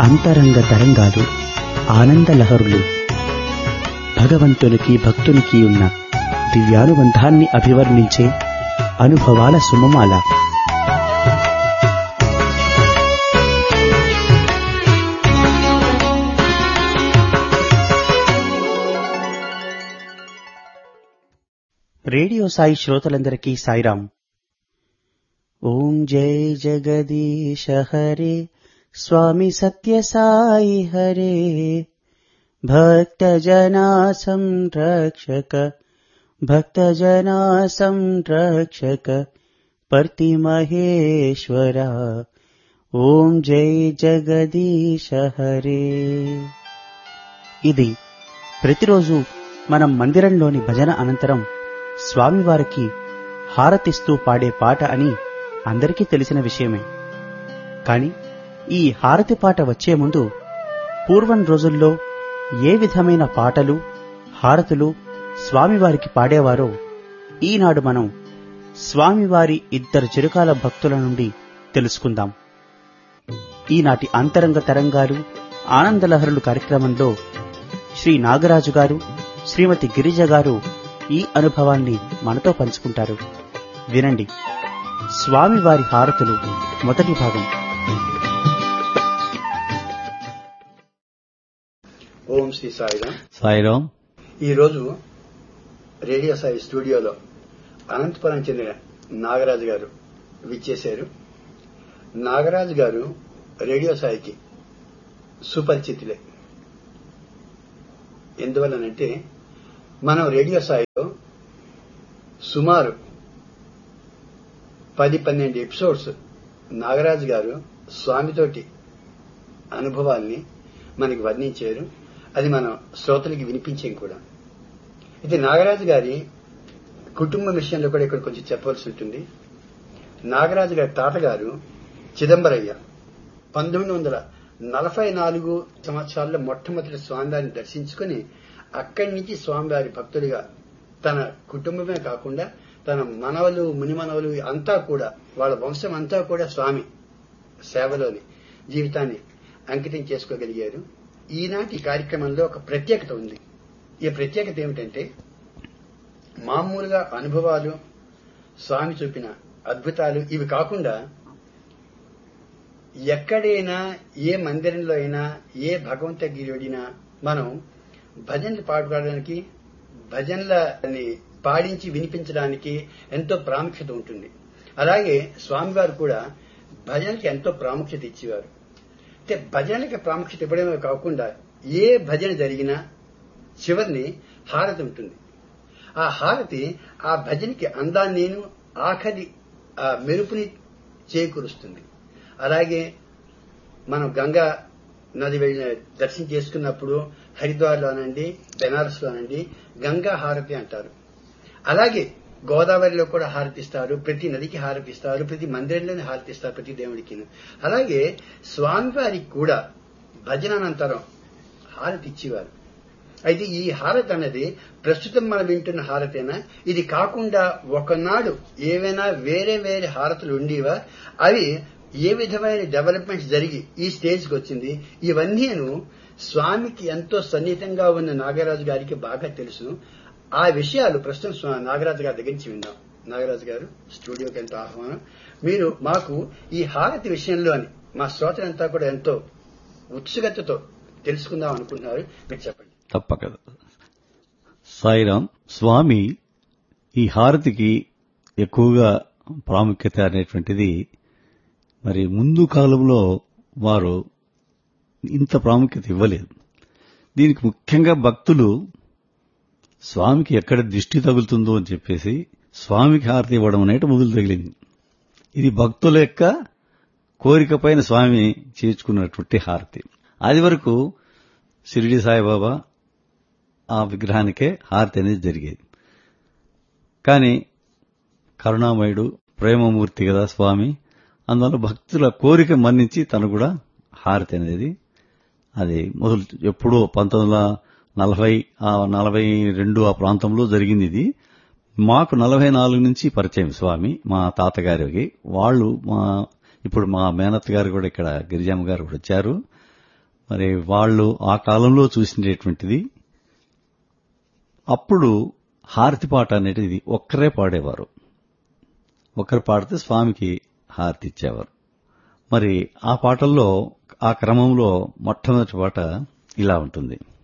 అంతరంగ తరంగాలు ఆనంద లహరులు భగవంతునికి భక్తునికి ఉన్న దివ్యానుబంధాన్ని అభివర్ణించే అనుభవాల సుమమాల రేడియో సాయి శ్రోతలందరికీ సాయిరాం ఓం జై జగదీశ హరే స్వామి సత్య సాయి హరే భక్త జనా సంరక్షక భక్త జనా సంరక్షక పర్తి మహేశ్వర ఓం జై జగదీశ హరే ఇది ప్రతిరోజు మనం మందిరంలోని భజన అనంతరం స్వామివారికి హారతిస్తూ పాడే పాట అని అందరికీ తెలిసిన విషయమే కాని ఈ హారతి పాట వచ్చే ముందు పూర్వం రోజుల్లో ఏ విధమైన పాటలు హారతులు స్వామివారికి పాడేవారో ఈనాడు మనం స్వామివారి ఇద్దరు చిరుకాల భక్తుల నుండి తెలుసుకుందాం ఈనాటి అంతరంగ తరంగాలు ఆనందలహరులు కార్యక్రమంలో శ్రీ నాగరాజు గారు శ్రీమతి గిరిజ గారు ఈ అనుభవాన్ని మనతో పంచుకుంటారు వినండి స్వామివారి హారతులు మొదటి భాగం ఓం శ్రీ సాయిరామ్ సాయిరాం ఈరోజు రేడియో సాయి స్టూడియోలో అనంతపురం చెందిన నాగరాజు గారు విచ్చేశారు నాగరాజు గారు రేడియో సాయికి సుపరిచితులే ఎందువల్లనంటే మనం రేడియో సాయిలో సుమారు పది పన్నెండు ఎపిసోడ్స్ నాగరాజు గారు స్వామితోటి అనుభవాల్ని మనకి వర్ణించారు అది మనం శ్రోతలకి వినిపించాం కూడా అయితే నాగరాజు గారి కుటుంబ విషయంలో కూడా ఇక్కడ కొంచెం చెప్పవలసి ఉంటుంది నాగరాజు గారి తాతగారు చిదంబరయ్య పంతొమ్మిది వందల నలభై నాలుగు సంవత్సరాల్లో మొట్టమొదటి స్వామివారిని దర్శించుకుని అక్కడి నుంచి స్వామివారి భక్తుడిగా తన కుటుంబమే కాకుండా తన మనవలు మునిమనవలు అంతా కూడా వాళ్ళ వంశం అంతా కూడా స్వామి సేవలోని జీవితాన్ని అంకితం చేసుకోగలిగారు ఈనాటి కార్యక్రమంలో ఒక ప్రత్యేకత ఉంది ఈ ప్రత్యేకత ఏమిటంటే మామూలుగా అనుభవాలు స్వామి చూపిన అద్భుతాలు ఇవి కాకుండా ఎక్కడైనా ఏ మందిరంలో అయినా ఏ భగవంత గిరిడినా మనం భజనలు పాడుకోవడానికి భజనలని పాడించి వినిపించడానికి ఎంతో ప్రాముఖ్యత ఉంటుంది అలాగే స్వామివారు కూడా భజనకి ఎంతో ప్రాముఖ్యత ఇచ్చేవారు అంటే భజనలకి ప్రాముఖ్యత ఇవ్వడమే కాకుండా ఏ భజన జరిగినా చివరిని హారతి ఉంటుంది ఆ హారతి ఆ భజనకి అందాన్నేను ఆఖరి ఆ మెరుపుని చేకూరుస్తుంది అలాగే మనం గంగా నది వెళ్ళిన దర్శనం చేసుకున్నప్పుడు హరిద్వార్లోనండి బెనారస్లోనండి గంగా హారతి అంటారు అలాగే గోదావరిలో కూడా హారతిస్తారు ప్రతి నదికి హారతిస్తారు ప్రతి మందిరంలోనే హారతిస్తారు ప్రతి దేవుడికి అలాగే స్వామివారికి కూడా భజన అనంతరం హారతి ఇచ్చేవారు అయితే ఈ హారతి అన్నది ప్రస్తుతం మనం వింటున్న హారతేనా ఇది కాకుండా ఒకనాడు ఏవైనా వేరే వేరే హారతులు ఉండేవా అవి ఏ విధమైన డెవలప్మెంట్స్ జరిగి ఈ స్టేజ్కి వచ్చింది ఇవన్నీను స్వామికి ఎంతో సన్నిహితంగా ఉన్న నాగరాజు గారికి బాగా తెలుసు ఆ విషయాలు ప్రస్తుతం స్వా- నాగరాజు గారి దగ్గర నుంచి విందాం నాగరాజు గారు స్టూడియోకి ఎంతో ఆహ్వానం మీరు మాకు ఈ హారతి విషయంలో అని మా శ్రోతలంతా కూడా ఎంతో ఉత్సుకతతో తెలుసుకుందాం అనుకుంటున్నారు మీరు చెప్పండి తప్పక సాయిరాం స్వామి ఈ హారతికి ఎక్కువగా ప్రాముఖ్యత అనేటువంటిది మరి ముందు కాలంలో వారు ఇంత ప్రాముఖ్యత ఇవ్వలేదు దీనికి ముఖ్యంగా భక్తులు స్వామికి ఎక్కడ దిష్టి తగులుతుందో అని చెప్పేసి స్వామికి హారతి ఇవ్వడం అనేది మొదలు తగిలింది ఇది భక్తుల యొక్క కోరిక పైన స్వామి చేర్చుకున్నటువంటి హారతి అది వరకు షిరిడి సాయిబాబా ఆ విగ్రహానికే హారతి అనేది జరిగేది కానీ కరుణామయుడు ప్రేమమూర్తి కదా స్వామి అందువల్ల భక్తుల కోరిక మన్నించి తను కూడా హారతి అనేది అది మొదలు ఎప్పుడో పంతొమ్మిది వందల నలభై ఆ నలభై రెండు ఆ ప్రాంతంలో జరిగింది ఇది మాకు నలభై నాలుగు నుంచి పరిచయం స్వామి మా తాతగారికి వాళ్ళు మా ఇప్పుడు మా మేనత్ గారు కూడా ఇక్కడ గిరిజామ గారు కూడా వచ్చారు మరి వాళ్ళు ఆ కాలంలో చూసినటువంటిది అప్పుడు హారతి పాట అనేది ఒక్కరే పాడేవారు ఒకరు పాడితే స్వామికి హారతి ఇచ్చేవారు మరి ఆ పాటల్లో ఆ క్రమంలో మొట్టమొదటి పాట ఇలా ఉంటుంది